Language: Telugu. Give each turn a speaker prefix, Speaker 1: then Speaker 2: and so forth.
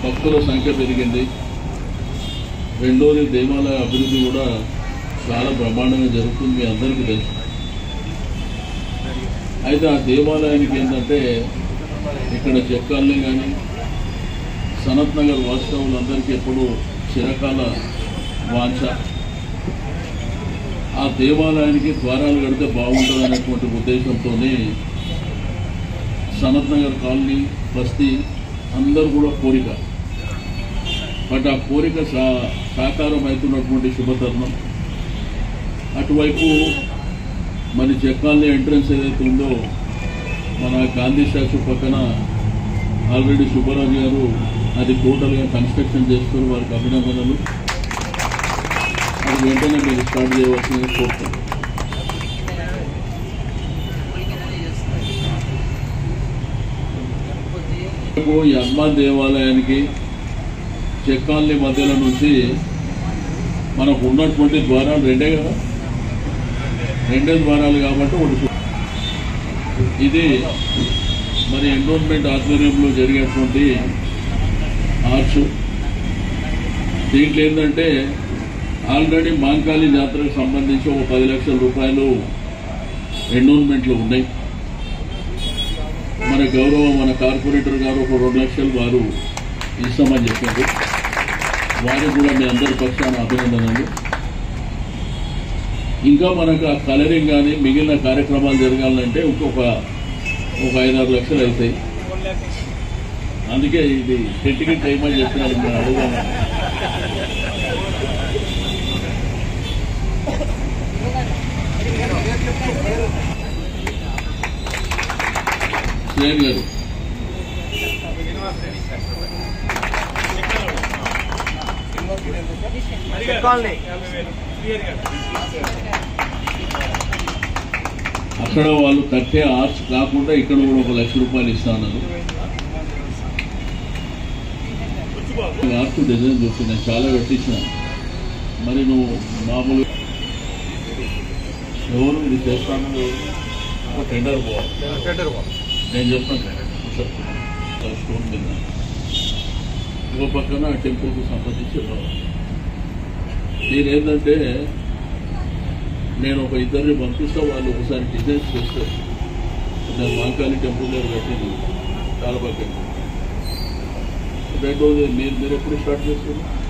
Speaker 1: భక్తుల సంఖ్య పెరిగింది రెండోది దేవాలయ అభివృద్ధి కూడా చాలా బ్రహ్మాండంగా జరుగుతుంది మీ అందరికీ తెలుసు అయితే ఆ దేవాలయానికి ఏంటంటే ఇక్కడ చెక్కాలని కానీ సనత్ నగర్ వాస్తవులందరికీ ఎప్పుడు చిరకాల వాంఛ ఆ దేవాలయానికి ద్వారాలు కడితే బాగుంటుంది అనేటువంటి ఉద్దేశంతోనే సనత్ నగర్ కాలనీ బస్తీ అందరూ కూడా కోరిక బట్ ఆ కోరిక సా సాకారం అవుతున్నటువంటి శుభతరుణం అటువైపు మరి చెక్కాలనీ ఎంట్రన్స్ ఏదైతే ఉందో మన గాంధీ స్టాచ్యూ పక్కన ఆల్రెడీ సుబ్బరాజు గారు అది టోటల్గా కన్స్ట్రక్షన్ చేస్తున్నారు వారికి అభినందనలు అది వెంటనే మీరు స్టార్ట్ చేయవలసింది కోరుతున్నాను రేపు ఈ హనుమాన్ దేవాలయానికి చెక్కాలనీ మధ్యలో నుంచి మనకు ఉన్నటువంటి ద్వారాలు రెండే కదా రెండే ద్వారాలు కాబట్టి ఒకటి చూ- ఇది మరి ఎండోన్మెంట్ ఆధ్వర్యంలో జరిగేటువంటి ఆర్చ్ దీంట్లో ఏంటంటే ఆల్రెడీ మాంకాళి జాతరకు సంబంధించి ఒక పది లక్షల రూపాయలు ఎండోన్మెంట్లు ఉన్నాయి మన గౌరవ మన కార్పొరేటర్ గారు ఒక రెండు లక్షలు వారు ఇస్తామని చెప్పారు వారికి కూడా మీ అందరి పక్షాన అభినందనలు ఇంకా మనకు ఆ కలరింగ్ కానీ మిగిలిన కార్యక్రమాలు జరగాలంటే ఇంకొక ఒక ఐదారు లక్షలు అవుతాయి అందుకే ఇది గట్టిగా చేయమని చెప్పినారు నేను అడుగుదామని శ్రేణి గారు
Speaker 2: కాలనీ
Speaker 1: అక్కడ వాళ్ళు కట్టే ఆర్చ్ కాకుండా ఇక్కడ కూడా ఒక లక్ష రూపాయలు ఇస్తా అన్నారు ఆర్చ్ డిజైన్ చూసి నేను చాలా పెట్టించిన మరి నువ్వు మామూలు ఎవరు ఇది చేస్తాను ఒక టెండర్ పోవాలి నేను చెప్తాను స్టోన్ మీద ఇంకో పక్కన టెంపుల్కి సంబంధించి రావాలి నేనేంటంటే నేను ఒక ఇద్దరిని పంపిస్తా వాళ్ళు ఒకసారి డిజైన్స్ చేస్తారు నేను మాంకాళి టెంపుల్ దగ్గర కట్టింది చాలా బాగా కట్టింది రెండోది మీరు మీరు ఎప్పుడు స్టార్ట్ చేస్తారు